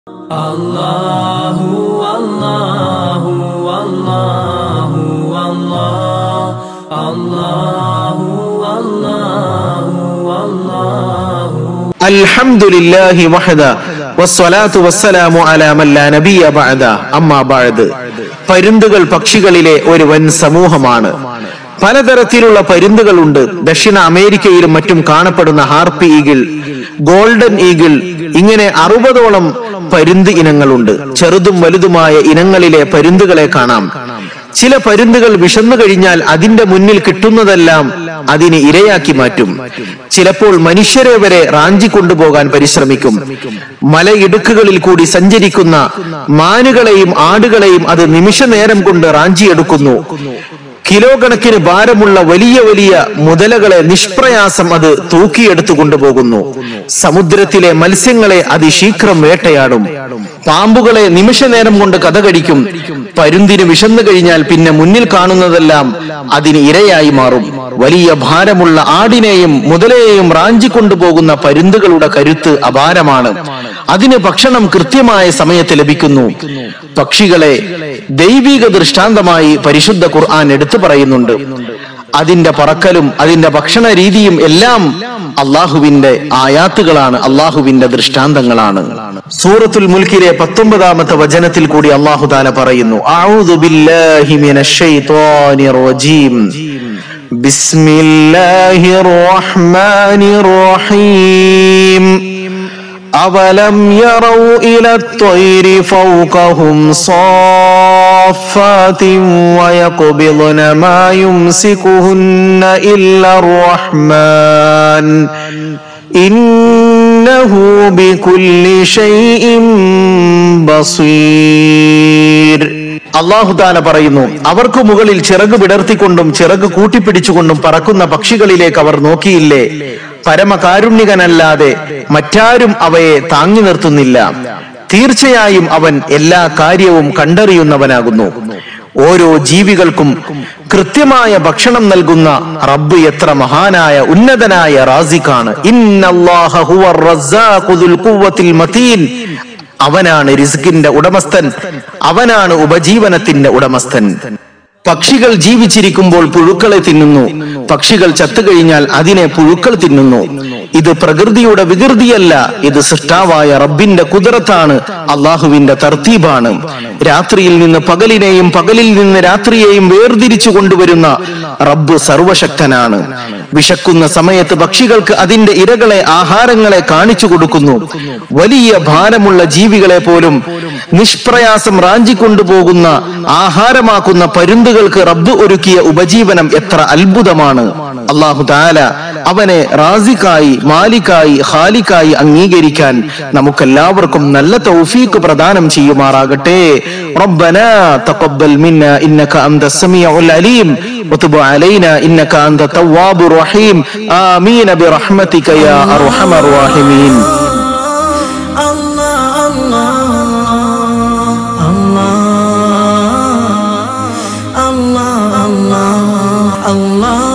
അല്ലാഹു അല്ലാഹു അല്ലാഹു അല്ലാഹു അല്ലാഹു അല്ലാഹു الحمد لله وحده والصلاة والسلام على من لا نبي بعده أما بعد പരുന്തുകൾ പക്ഷികളിലെ ഒരു വൻ സമൂഹമാണ് പലതരത്തിലുള്ള പരുന്തുകളുണ്ട് ദക്ഷിണ അമേരിക്കയിലും മറ്റും കാണപ്പെടുന്ന ഹാർപ്പി ഈഗിൾ ഗോൾഡൻ ഈഗിൾ ഇങ്ങനെ അറുപതോളം പരുന്ത് ഇനങ്ങളുണ്ട് ചെറുതും വലുതുമായ ഇനങ്ങളിലെ പരുന്തുകളെ കാണാം ചില പരുന്തുകൾ വിശന്നു കഴിഞ്ഞാൽ അതിന്റെ മുന്നിൽ കിട്ടുന്നതെല്ലാം അതിനെ ഇരയാക്കി മാറ്റും ചിലപ്പോൾ മനുഷ്യരെ വരെ റാഞ്ചി കൊണ്ടുപോകാൻ പരിശ്രമിക്കും മലയിടുക്കുകളിൽ കൂടി സഞ്ചരിക്കുന്ന മാനുകളെയും ആടുകളെയും അത് നിമിഷ നേരം കൊണ്ട് റാഞ്ചിയെടുക്കുന്നു കിലോ കണക്കിന് ഭാരമുള്ള വലിയ വലിയ മുതലകളെ നിഷ്പ്രയാസം അത് തൂക്കിയെടുത്തു കൊണ്ടുപോകുന്നു സമുദ്രത്തിലെ മത്സ്യങ്ങളെ അതിശീഘ്രം വേട്ടയാടും പാമ്പുകളെ നിമിഷ നേരം കൊണ്ട് കഥകടിക്കും പരുന്തിന് വിശന്നു കഴിഞ്ഞാൽ പിന്നെ മുന്നിൽ കാണുന്നതെല്ലാം അതിന് ഇരയായി മാറും വലിയ ഭാരമുള്ള ആടിനെയും മുതലയെയും റാഞ്ചി കൊണ്ടുപോകുന്ന പരുന്തുകളുടെ കരുത്ത് അപാരമാണ് അതിന് ഭക്ഷണം കൃത്യമായ സമയത്ത് ലഭിക്കുന്നു പക്ഷികളെ ദൈവിക ദൃഷ്ടാന്തമായി പരിശുദ്ധ ഖുർആൻ എടുത്തു പറയുന്നുണ്ട് അതിന്റെ പറക്കലും അതിന്റെ ഭക്ഷണ രീതിയും എല്ലാം അള്ളാഹുവിന്റെ ആയാത്തുകളാണ് അള്ളാഹുവിന്റെ ദൃഷ്ടാന്തങ്ങളാണ് സൂറത്തുൽ മുൽക്കിലെ പത്തൊമ്പതാമത്തെ വചനത്തിൽ കൂടി അള്ളാഹു താല പറയുന്നു "അഊദു ബില്ലാഹി മിനശ് ശൈത്വാനിർ റജീം. ബിസ്മില്ലാഹിർ റഹ്മാനിർ റഹീം أولم يروا إلى الطير فوقهم صافات ويقبضن ما يمسكهن إلا الرحمن إنه بكل شيء بصير അള്ളാഹു താല പറയുന്നു അവർക്ക് മുകളിൽ ചിറക് വിടർത്തിക്കൊണ്ടും ചിറക് കൂട്ടിപ്പിടിച്ചുകൊണ്ടും പറക്കുന്ന പക്ഷികളിലേക്ക് അവർ നോക്കിയില്ലേ പരമകാരുണ്യകനല്ലാതെ മറ്റാരും അവയെ താങ്ങി നിർത്തുന്നില്ല തീർച്ചയായും അവൻ എല്ലാ കാര്യവും കണ്ടറിയുന്നവനാകുന്നു ഓരോ ജീവികൾക്കും കൃത്യമായ ഭക്ഷണം നൽകുന്ന റബ്ബ് എത്ര മഹാനായ ഉന്നതനായ റാസിഖാണ് ഇന്നല്ലാഹ ഹുവർ റസ്സാഖു ദുൽ ഖുവ്വത്തിൽ മതീൻ അവനാണ് റിസ്കിന്റെ ഉടമസ്ഥൻ അവനാണ് ഉപജീവനത്തിന്റെ ഉടമസ്ഥൻ പക്ഷികൾ ജീവിച്ചിരിക്കുമ്പോൾ പുഴുക്കളെ തിന്നുന്നു പക്ഷികൾ ചത്തുകഴിഞ്ഞാൽ അതിനെ പുഴുക്കൾ തിന്നുന്നു ഇത് പ്രകൃതിയുടെ വികൃതിയല്ല ഇത് സൃഷ്ടാവായ റബ്ബിന്റെ കുതിരത്താണ് അള്ളാഹുവിന്റെ തർത്തീബാണ് രാത്രിയിൽ നിന്ന് പകലിനെയും പകലിൽ നിന്ന് രാത്രിയെയും വേർതിരിച്ചു കൊണ്ടുവരുന്ന റബ്ബ് സർവശക്തനാണ് വിശക്കുന്ന സമയത്ത് പക്ഷികൾക്ക് അതിന്റെ ഇരകളെ ആഹാരങ്ങളെ കാണിച്ചു കൊടുക്കുന്നു വലിയ ഭാരമുള്ള ജീവികളെ പോലും നിഷ്പ്രയാസം റാഞ്ചിക്കൊണ്ടുപോകുന്ന ആഹാരമാക്കുന്ന പരുന്തുകൾക്ക് റബ്ബ് ഒരുക്കിയ ഉപജീവനം എത്ര അത്ഭുതമാണ് അള്ളാഹു താല അവനെ റാസിക്കായി മാലിക്കായി ഹാലിക്കായി അംഗീകരിക്കാൻ നമുക്കെല്ലാവർക്കും നല്ല തൗഫീക്ക് പ്രദാനം ചെയ്യുമാറാകട്ടെ ربنا تقبل منا انك انت السميع العليم وتب علينا انك انت التواب الرحيم امين برحمتك يا ارحم الراحمين Allah Allah Allah Allah Allah Allah